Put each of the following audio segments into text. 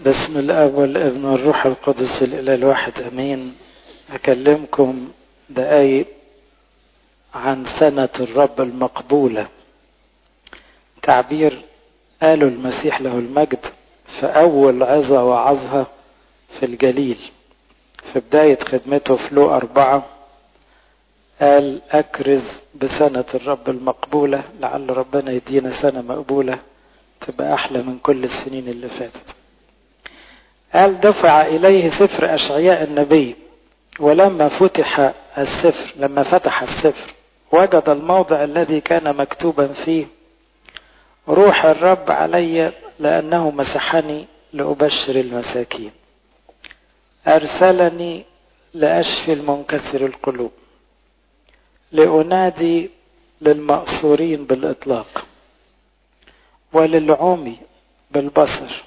بسم الاب والابن والروح القدس الاله الواحد امين اكلمكم دقايق عن سنه الرب المقبوله تعبير قاله المسيح له المجد في اول عظه وعظها في الجليل في بدايه خدمته في لو اربعه قال اكرز بسنه الرب المقبوله لعل ربنا يدينا سنه مقبوله تبقى احلى من كل السنين اللي فاتت قال دفع إليه سفر أشعياء النبي ولما فتح السفر لما فتح السفر وجد الموضع الذي كان مكتوبا فيه روح الرب علي لأنه مسحني لأبشر المساكين أرسلني لأشفي المنكسر القلوب لأنادي للمأسورين بالإطلاق وللعمي بالبصر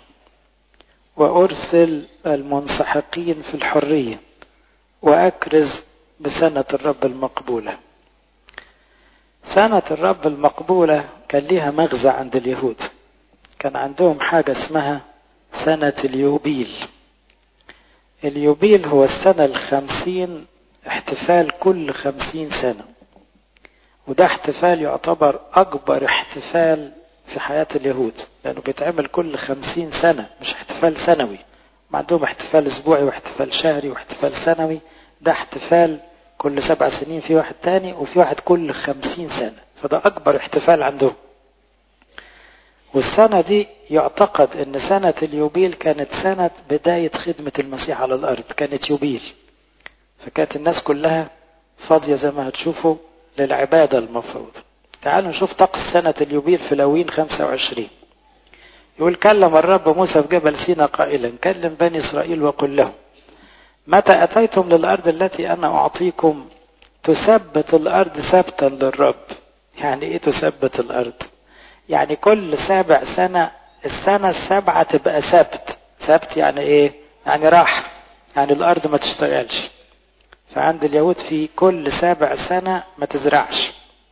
وأرسل المنسحقين في الحرية وأكرز بسنة الرب المقبولة سنة الرب المقبولة كان ليها مغزى عند اليهود كان عندهم حاجة اسمها سنة اليوبيل اليوبيل هو السنة الخمسين احتفال كل خمسين سنة وده احتفال يعتبر أكبر احتفال في حياة اليهود لأنه بيتعمل كل خمسين سنة مش احتفال سنوي ما عندهم احتفال أسبوعي واحتفال شهري واحتفال سنوي ده احتفال كل سبع سنين في واحد تاني وفي واحد كل خمسين سنة فده أكبر احتفال عندهم والسنة دي يعتقد أن سنة اليوبيل كانت سنة بداية خدمة المسيح على الأرض كانت يوبيل فكانت الناس كلها فاضية زي ما هتشوفوا للعبادة المفروض تعالوا نشوف طقس سنة اليوبيل في لوين 25 يقول كلم الرب موسى في جبل سينا قائلا كلم بني إسرائيل وقل لهم متى أتيتم للأرض التي أنا أعطيكم تثبت الأرض ثبتا للرب يعني إيه تثبت الأرض يعني كل سابع سنة السنة السابعة تبقى سبت سبت يعني إيه يعني راحة يعني الأرض ما تشتغلش فعند اليهود في كل سابع سنة ما تزرعش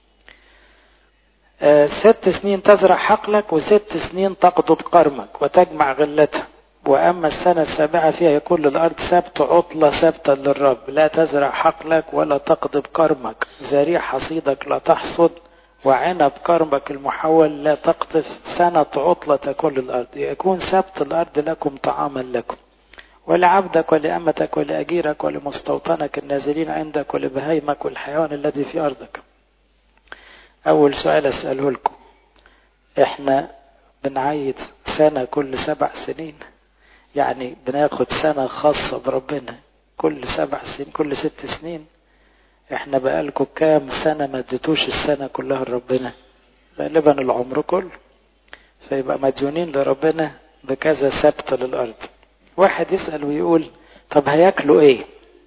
ست سنين تزرع حقلك وست سنين تقضب قرمك وتجمع غلتها وأما السنة السابعة فيها يكون للأرض سبت عطلة سبتا للرب لا تزرع حقلك ولا تقضب كرمك زريع حصيدك لا تحصد وعنب كرمك المحول لا تقطف سنة عطلة تكون للأرض يكون سبت الأرض لكم طعاما لكم ولعبدك ولأمتك ولأجيرك ولمستوطنك النازلين عندك ولبهيمك والحيوان الذي في أرضك أول سؤال أسأله لكم إحنا بنعيد سنة كل سبع سنين يعني بناخد سنة خاصة بربنا كل سبع سنين كل ست سنين إحنا بقالكم كام سنة ما اديتوش السنة كلها لربنا غالبا العمر كله فيبقى مديونين لربنا بكذا سبت للأرض واحد يسأل ويقول طب هياكلوا ايه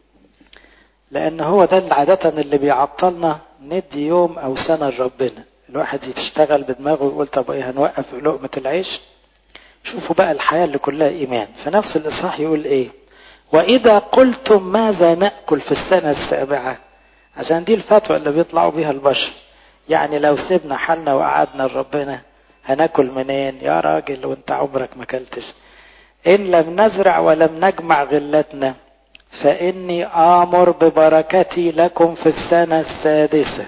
لأن هو ده عادة اللي بيعطلنا ندي يوم أو سنة لربنا الواحد يشتغل بدماغه ويقول طب إيه هنوقف لقمة العيش شوفوا بقى الحياة اللي كلها إيمان فنفس الإصحاح يقول إيه وإذا قلتم ماذا نأكل في السنة السابعة عشان دي الفتوى اللي بيطلعوا بيها البشر يعني لو سيبنا حالنا وقعدنا لربنا هناكل منين يا راجل وانت عمرك ما كلتش إن لم نزرع ولم نجمع غلتنا فإني آمر ببركتي لكم في السنة السادسة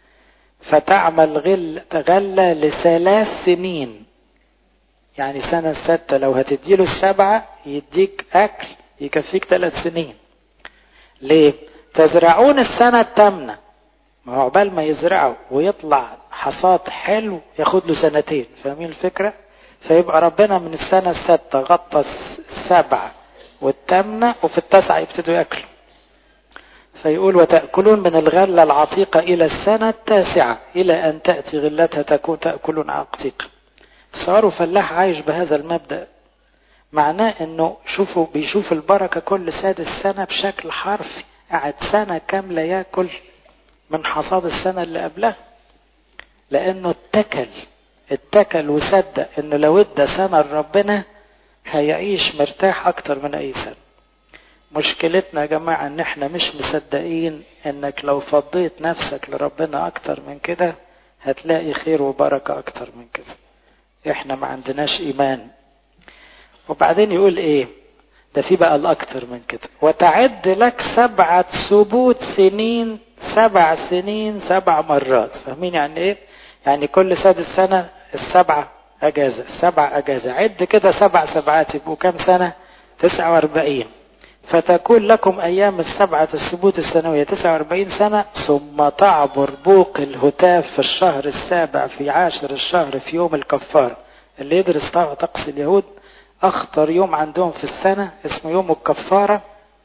فتعمل غل غلة لثلاث سنين يعني سنة الستة لو هتديله السبعة يديك أكل يكفيك ثلاث سنين ليه؟ تزرعون السنة الثامنة ما هو عقبال ما يزرعوا ويطلع حصاد حلو ياخد له سنتين فاهمين الفكرة؟ فيبقى ربنا من السنة الستة غطى السبعة والثامنة وفي التاسعة يبتدوا يأكلوا فيقول وتأكلون من الغلة العتيقة إلى السنة التاسعة إلى أن تأتي غلتها تكون تأكلون عتيقة صاروا فلاح عايش بهذا المبدأ معناه انه شوفوا بيشوف البركة كل سادس سنة بشكل حرفي قعد سنة كاملة ياكل من حصاد السنة اللي قبلها لانه اتكل اتكل وصدق انه لو ادى سنة لربنا هيعيش مرتاح اكتر من اي سنة مشكلتنا يا جماعة ان احنا مش مصدقين انك لو فضيت نفسك لربنا اكتر من كده هتلاقي خير وبركة اكتر من كده احنا ما عندناش ايمان وبعدين يقول ايه ده في بقى الاكتر من كده وتعد لك سبعة سبوت سنين سبع سنين سبع مرات فاهمين يعني ايه يعني كل سادس سنة السبعة اجازة السبع اجازة عد كده سبع سبعات يبقوا كام سنة تسعة واربعين فتكون لكم ايام السبعة السبوت السنوية تسعة واربعين سنة ثم تعبر بوق الهتاف في الشهر السابع في عاشر الشهر في يوم الكفار اللي يدرس طقس اليهود اخطر يوم عندهم في السنة اسمه يوم الكفارة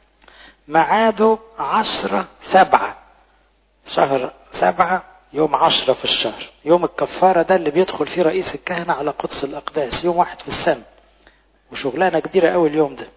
معاده عشرة سبعة شهر سبعة يوم عشرة في الشهر يوم الكفارة ده اللي بيدخل فيه رئيس الكهنة على قدس الأقداس يوم واحد في السنة وشغلانة كبيرة قوي اليوم ده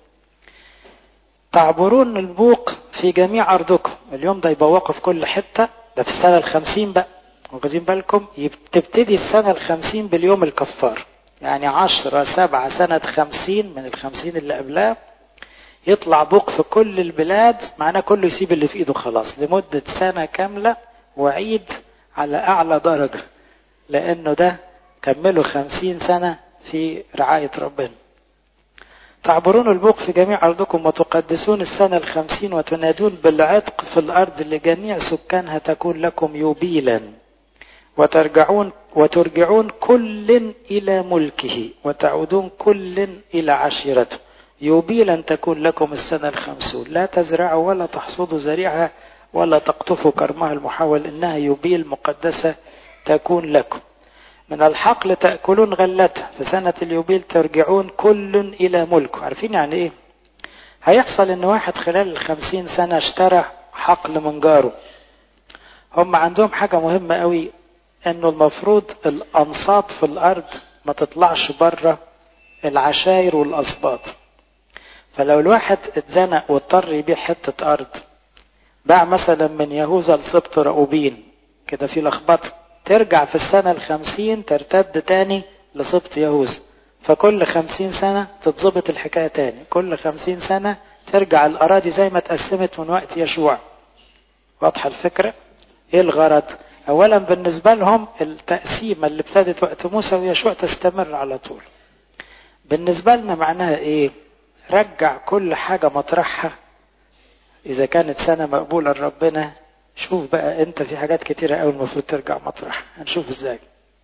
تعبرون البوق في جميع أرضكم اليوم ده يبوقوا في كل حتة ده في السنة الخمسين بقى واخدين بالكم تبتدي السنة الخمسين باليوم الكفار يعني عشرة سبعة سنة خمسين من الخمسين اللي قبلها يطلع بوق في كل البلاد معناه كله يسيب اللي في ايده خلاص لمدة سنة كاملة وعيد على أعلى درجة لأنه ده كملوا خمسين سنة في رعاية ربنا تعبرون البوق في جميع أرضكم وتقدسون السنة الخمسين وتنادون بالعتق في الأرض لجميع سكانها تكون لكم يوبيلا وترجعون وترجعون كل إلى ملكه وتعودون كل إلى عشيرته يوبيلا تكون لكم السنة الخمسون لا تزرعوا ولا تحصدوا زريعها ولا تقطفوا كرمها المحول إنها يوبيل مقدسة تكون لكم من الحقل تأكلون غلتها في سنة اليوبيل ترجعون كل إلى ملكه عارفين يعني إيه هيحصل إن واحد خلال الخمسين سنة اشترى حقل من جاره هم عندهم حاجة مهمة قوي انه المفروض الانصاب في الارض ما تطلعش بره العشاير والاسباط فلو الواحد اتزنق واضطر يبيع حتة ارض باع مثلا من يهوذا لسبط رأوبين كده في لخبطة ترجع في السنة الخمسين ترتد تاني لسبط يهوذا فكل خمسين سنة تتظبط الحكاية تاني كل خمسين سنة ترجع الأراضي زي ما اتقسمت من وقت يشوع واضحة الفكرة ايه الغرض اولا بالنسبة لهم التقسيمة اللي ابتدت وقت موسى ويشوع تستمر على طول بالنسبة لنا معناها ايه رجع كل حاجة مطرحها اذا كانت سنة مقبولة لربنا شوف بقى انت في حاجات كتيرة قوي المفروض ترجع مطرحها هنشوف ازاي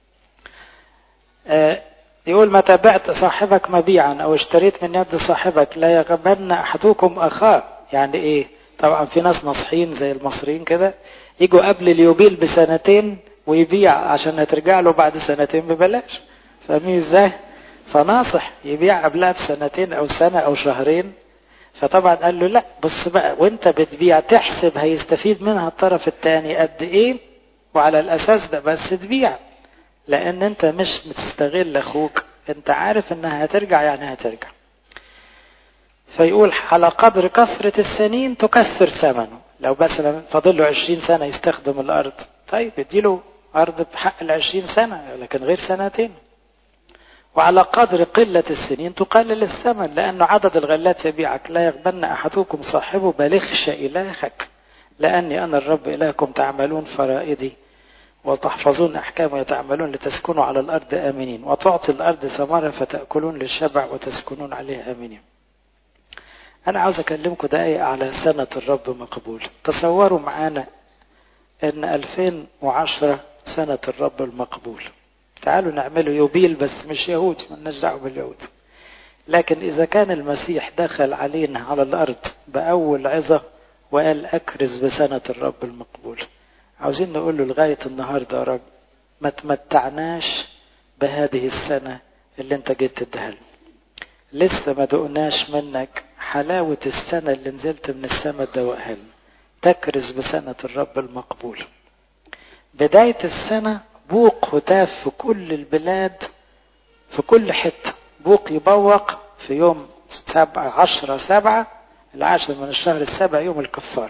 آه يقول متى بعت صاحبك مبيعا او اشتريت من يد صاحبك لا يغبن احدكم اخاه يعني ايه طبعا في ناس ناصحين زي المصريين كده يجوا قبل اليوبيل بسنتين ويبيع عشان هترجع له بعد سنتين ببلاش فاهمين ازاي فناصح يبيع قبلها بسنتين او سنة او شهرين فطبعا قال له لا بص بقى وانت بتبيع تحسب هيستفيد منها الطرف الثاني قد ايه وعلى الاساس ده بس تبيع لان انت مش بتستغل اخوك انت عارف انها هترجع يعني هترجع فيقول على قدر كثرة السنين تكثر ثمنه لو مثلا فاضل له 20 سنة يستخدم الأرض طيب اديله أرض بحق ال 20 سنة لكن غير سنتين وعلى قدر قلة السنين تقلل الثمن لأنه عدد الغلات يبيعك لا يغبن أحدكم صاحبه بل اخشى إلهك لأني أنا الرب إلهكم تعملون فرائدي وتحفظون أحكام ويتعملون لتسكنوا على الأرض آمنين وتعطي الأرض ثمرة فتأكلون للشبع وتسكنون عليها آمنين أنا عاوز أكلمكم دقايق على سنة الرب مقبول تصوروا معانا أن 2010 سنة الرب المقبول تعالوا نعمله يوبيل بس مش يهود مالناش دعوة باليهود لكن إذا كان المسيح دخل علينا على الأرض بأول عظة وقال أكرز بسنة الرب المقبول عاوزين نقول له لغاية النهاردة يا رب ما تمتعناش بهذه السنة اللي انت جيت تديها لنا لسه ما دقناش منك حلاوة السنة اللي نزلت من السماء تدوقها لنا تكرز بسنة الرب المقبول بداية السنة بوق هتاف في كل البلاد في كل حتة بوق يبوق في يوم سبعة عشرة سبعة العاشر من الشهر السابع يوم الكفار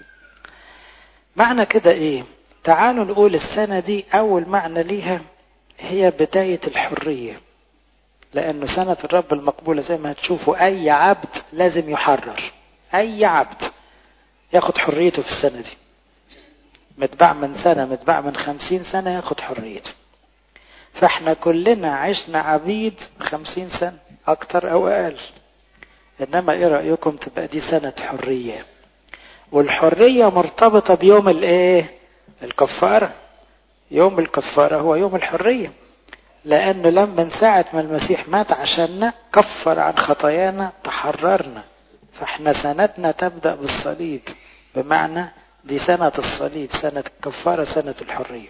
معنى كده ايه تعالوا نقول السنة دي أول معنى ليها هي بداية الحرية لأنه سنة الرب المقبولة زي ما هتشوفوا أي عبد لازم يحرر أي عبد ياخد حريته في السنة دي متباع من سنة متباع من خمسين سنة ياخد حريته فاحنا كلنا عشنا عبيد خمسين سنة اكتر او اقل انما ايه رايكم تبقى دي سنه حريه والحريه مرتبطه بيوم الايه الكفاره يوم الكفاره هو يوم الحريه لانه لما من ساعه ما المسيح مات عشاننا كفر عن خطايانا تحررنا فاحنا سنتنا تبدا بالصليب بمعنى دي سنه الصليب سنه الكفاره سنه الحريه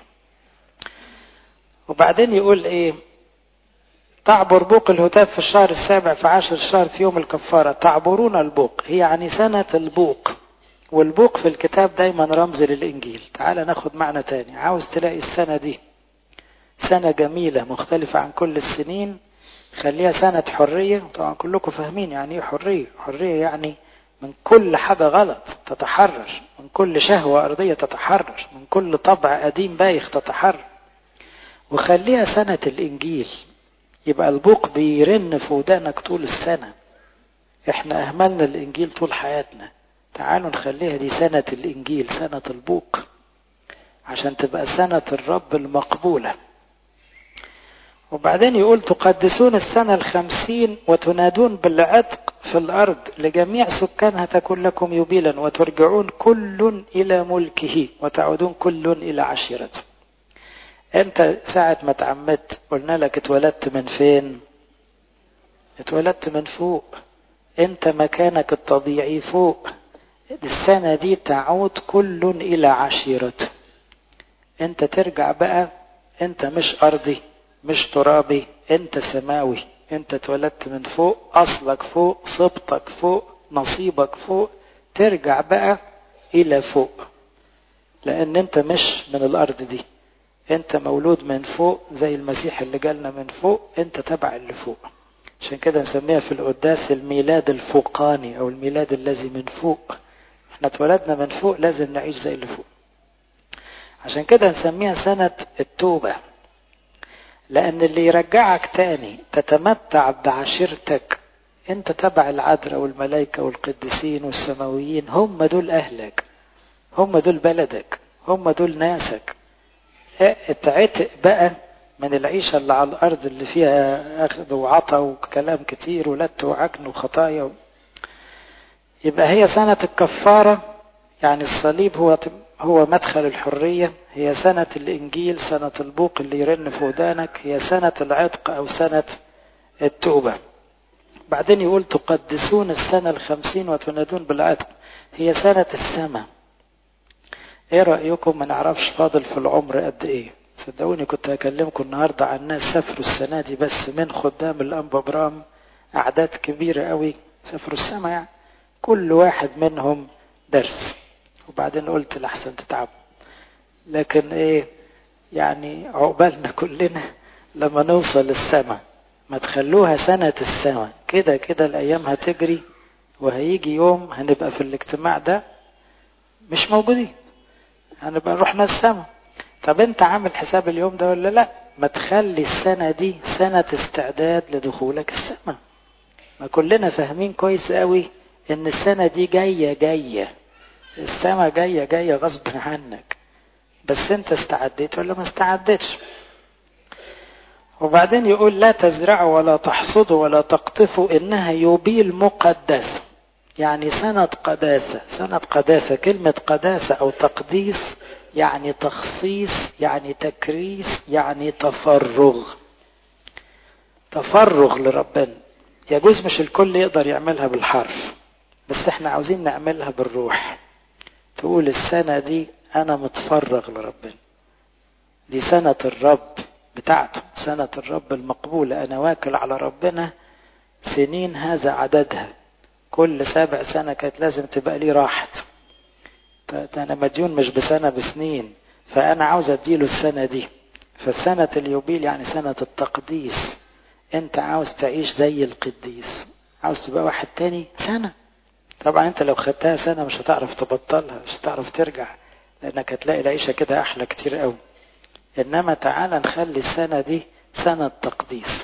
وبعدين يقول ايه تعبر بوق الهتاف في الشهر السابع في عشر الشهر في يوم الكفارة تعبرون البوق هي يعني سنة البوق والبوق في الكتاب دايما رمز للإنجيل تعال ناخد معنى تاني عاوز تلاقي السنة دي سنة جميلة مختلفة عن كل السنين خليها سنة حرية طبعا كلكم فاهمين يعني ايه حرية حرية يعني من كل حاجة غلط تتحرر من كل شهوة أرضية تتحرر من كل طبع قديم بايخ تتحرر وخليها سنة الإنجيل يبقى البوق بيرن في ودانك طول السنة احنا أهملنا الإنجيل طول حياتنا تعالوا نخليها دي سنة الإنجيل سنة البوق عشان تبقى سنة الرب المقبولة وبعدين يقول تقدسون السنة الخمسين وتنادون بالعتق في الأرض لجميع سكانها تكون لكم يبيلا وترجعون كل إلى ملكه وتعودون كل إلى عشيرته انت ساعة ما اتعمدت قلنا لك اتولدت من فين اتولدت من فوق انت مكانك الطبيعي فوق السنة دي تعود كل الى عشيرته انت ترجع بقى انت مش ارضي مش ترابي انت سماوي انت اتولدت من فوق اصلك فوق صبتك فوق نصيبك فوق ترجع بقى الى فوق لان انت مش من الارض دي انت مولود من فوق زي المسيح اللي جالنا من فوق انت تبع اللي فوق عشان كده نسميها في القداس الميلاد الفوقاني او الميلاد الذي من فوق احنا اتولدنا من فوق لازم نعيش زي اللي فوق عشان كده نسميها سنة التوبة لان اللي يرجعك تاني تتمتع بعشيرتك انت تبع العذراء والملائكة والقديسين والسماويين هم دول اهلك هم دول بلدك هم دول ناسك اتعتق بقى من العيشة اللي على الأرض اللي فيها أخذ وعطا وكلام كتير ولت وعجن وخطايا و... يبقى هي سنة الكفارة يعني الصليب هو هو مدخل الحرية هي سنة الإنجيل سنة البوق اللي يرن في ودانك هي سنة العتق أو سنة التوبة بعدين يقول تقدسون السنة الخمسين وتنادون بالعتق هي سنة السماء ايه رأيكم ما نعرفش فاضل في العمر قد ايه صدقوني كنت هكلمكم النهاردة عن ناس سافروا السنة دي بس من خدام الأنبا برام أعداد كبيرة قوي سافروا السما يعني كل واحد منهم درس وبعدين قلت لحسن تتعب لكن ايه يعني عقبالنا كلنا لما نوصل السما ما تخلوها سنة السما كده كده الأيام هتجري وهيجي يوم هنبقى في الاجتماع ده مش موجودين هنبقى رحنا السما طب انت عامل حساب اليوم ده ولا لا ما تخلي السنة دي سنة استعداد لدخولك السما ما كلنا فاهمين كويس قوي ان السنة دي جاية جاية السما جاية جاية غصب عنك بس انت استعديت ولا ما استعدتش وبعدين يقول لا تزرعوا ولا تحصدوا ولا تقطفوا انها يوبيل مقدس يعني سنة قداسة سنة قداسة كلمة قداسة أو تقديس يعني تخصيص يعني تكريس يعني تفرغ تفرغ لربنا يجوز مش الكل يقدر يعملها بالحرف بس احنا عاوزين نعملها بالروح تقول السنة دي أنا متفرغ لربنا دي سنة الرب بتاعته سنة الرب المقبولة أنا واكل على ربنا سنين هذا عددها كل سابع سنة كانت لازم تبقى لي راحت أنا مديون مش بسنة بسنين فأنا عاوز أديله السنة دي فسنة اليوبيل يعني سنة التقديس أنت عاوز تعيش زي القديس عاوز تبقى واحد تاني سنة طبعا أنت لو خدتها سنة مش هتعرف تبطلها مش هتعرف ترجع لأنك هتلاقي العيشة كده أحلى كتير قوي إنما تعالى نخلي السنة دي سنة تقديس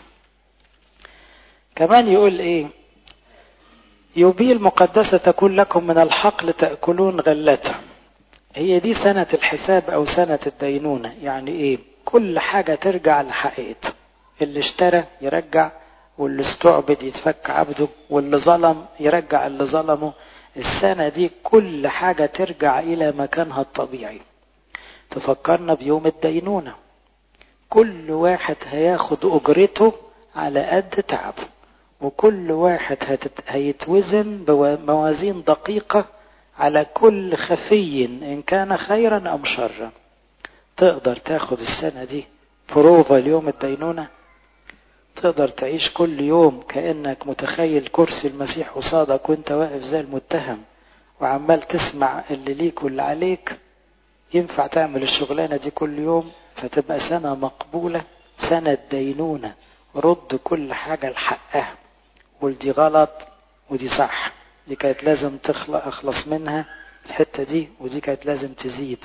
كمان يقول إيه يوبيل مقدسة تكون لكم من الحقل تأكلون غلته هي دي سنة الحساب أو سنة الدينونة يعني إيه كل حاجة ترجع لحقيقتها اللي اشترى يرجع واللي استعبد يتفك عبده واللي ظلم يرجع اللي ظلمه السنة دي كل حاجة ترجع إلى مكانها الطبيعي تفكرنا بيوم الدينونة كل واحد هياخد أجرته على قد تعبه وكل واحد هتت... هيتوزن بموازين دقيقة على كل خفي إن كان خيرا أم شرا تقدر تاخد السنة دي بروفا ليوم الدينونة تقدر تعيش كل يوم كأنك متخيل كرسي المسيح قصادك وانت واقف زي المتهم وعمال تسمع اللي ليك واللي عليك ينفع تعمل الشغلانة دي كل يوم فتبقى سنة مقبولة سنة دينونة رد كل حاجة لحقها ودي غلط ودي صح دي كانت لازم تخلق اخلص منها الحتة دي ودي كانت لازم تزيد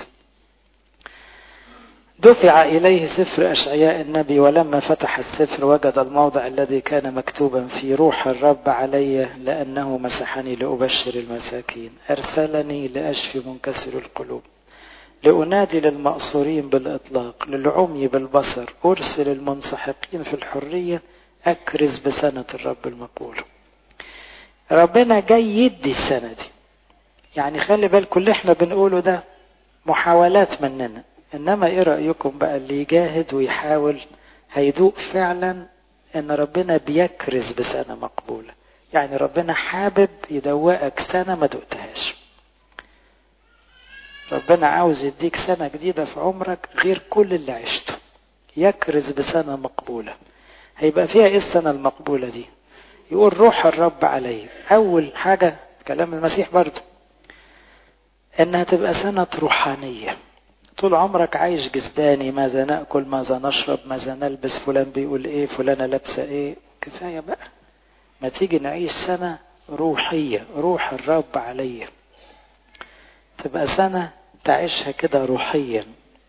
دفع إليه سفر أشعياء النبي ولما فتح السفر وجد الموضع الذي كان مكتوبا في روح الرب علي لأنه مسحني لأبشر المساكين أرسلني لأشفي منكسر القلوب لأنادي للمأسورين بالإطلاق للعمي بالبصر أرسل المنسحقين في الحرية أكرز بسنة الرب المقبول ربنا جاي يدي السنة دي يعني خلي بالكم اللي احنا بنقوله ده محاولات مننا انما ايه رأيكم بقى اللي يجاهد ويحاول هيدوق فعلا ان ربنا بيكرز بسنة مقبولة يعني ربنا حابب يدوقك سنة ما دقتهاش ربنا عاوز يديك سنة جديدة في عمرك غير كل اللي عشته يكرز بسنة مقبولة هيبقى فيها ايه السنة المقبولة دي يقول روح الرب علي اول حاجة كلام المسيح برضو انها تبقى سنة روحانية طول عمرك عايش جسداني ماذا ناكل ماذا نشرب ماذا نلبس فلان بيقول ايه فلانة لابسة ايه كفاية بقى ما تيجي نعيش سنة روحية روح الرب عليا تبقى سنة تعيشها كده روحيا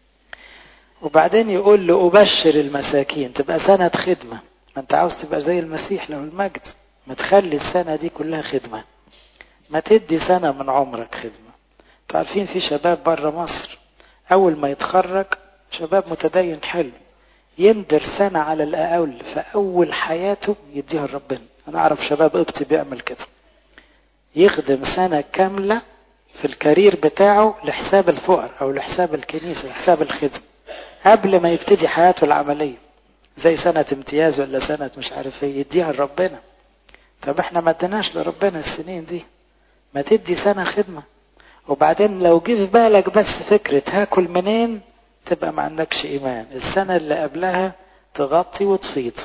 وبعدين يقول له أبشر المساكين تبقى سنة خدمة ما انت عاوز تبقى زي المسيح له المجد ما تخلي السنة دي كلها خدمة ما تدي سنة من عمرك خدمة عارفين في شباب بره مصر أول ما يتخرج شباب متدين حلو يندر سنة على الأقل في أول حياته يديها لربنا أنا أعرف شباب قبطي بيعمل كده يخدم سنة كاملة في الكارير بتاعه لحساب الفقر أو لحساب الكنيسة لحساب الخدمة قبل ما يبتدي حياته العملية زي سنة امتياز ولا سنة مش عارف ايه يديها لربنا طب احنا ما اديناش لربنا السنين دي ما تدي سنة خدمة وبعدين لو جه في بالك بس فكرة هاكل منين تبقى ما عندكش ايمان السنة اللي قبلها تغطي وتفيض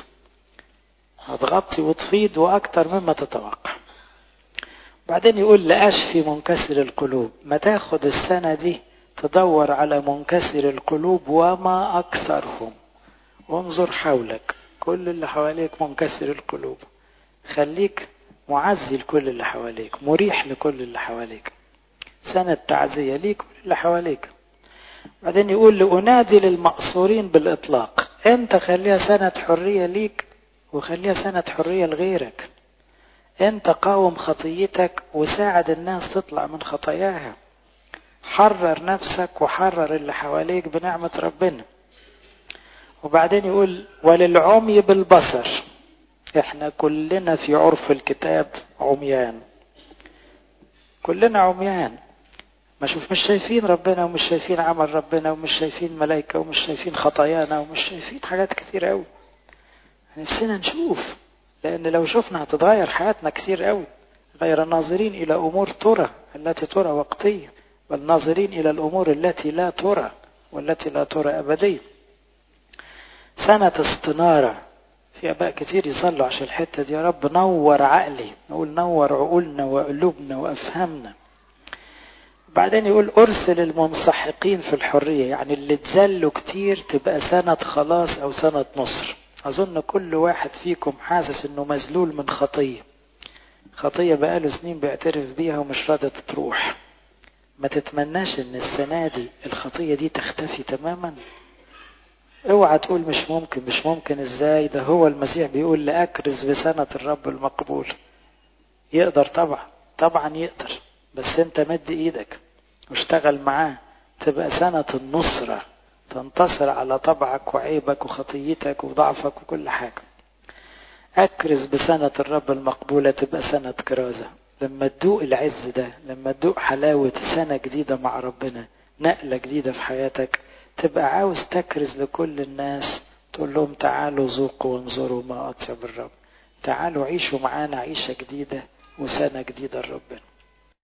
هتغطي وتفيض واكتر مما تتوقع بعدين يقول لأشفي منكسر القلوب ما تاخد السنة دي تدور على منكسر القلوب وما أكثرهم وانظر حولك كل اللي حواليك منكسر القلوب خليك معزي لكل اللي حواليك مريح لكل اللي حواليك سنة تعزية ليك واللي حواليك بعدين يقول لأنادي للمقصورين بالإطلاق أنت خليها سنة حرية ليك وخليها سنة حرية لغيرك أنت قاوم خطيتك وساعد الناس تطلع من خطاياها حرر نفسك وحرر اللي حواليك بنعمة ربنا وبعدين يقول وللعمي بالبصر احنا كلنا في عرف الكتاب عميان كلنا عميان ما شوف مش شايفين ربنا ومش شايفين عمل ربنا ومش شايفين ملائكة ومش شايفين خطايانا ومش شايفين حاجات كتير قوي نفسنا نشوف لأن لو شفنا هتتغير حياتنا كتير قوي غير ناظرين إلى أمور ترى التي ترى وقتية بل ناظرين إلى الأمور التي لا ترى والتي لا ترى أبديا سنة استنارة في آباء كتير يصلوا عشان الحتة دي يا رب نور عقلي نقول نور عقولنا وقلوبنا وأفهمنا بعدين يقول أرسل المنسحقين في الحرية يعني اللي اتذلوا كتير تبقى سنة خلاص أو سنة نصر أظن كل واحد فيكم حاسس إنه مذلول من خطية خطية بقاله سنين بيعترف بيها ومش راضية تروح ما تتمناش إن السنة دي الخطية دي تختفي تماما اوعى تقول مش ممكن مش ممكن ازاي ده هو المسيح بيقول لأكرز بسنة الرب المقبول يقدر طبعا طبعا يقدر بس انت مد ايدك واشتغل معاه تبقى سنة النصرة تنتصر على طبعك وعيبك وخطيتك وضعفك وكل حاجة أكرز بسنة الرب المقبولة تبقى سنة كرازة لما تدوق العز ده لما تدوق حلاوة سنة جديدة مع ربنا نقلة جديدة في حياتك تبقى عاوز تكرز لكل الناس تقول لهم تعالوا ذوقوا وانظروا ما أطيب الرب تعالوا عيشوا معانا عيشة جديدة وسنة جديدة لربنا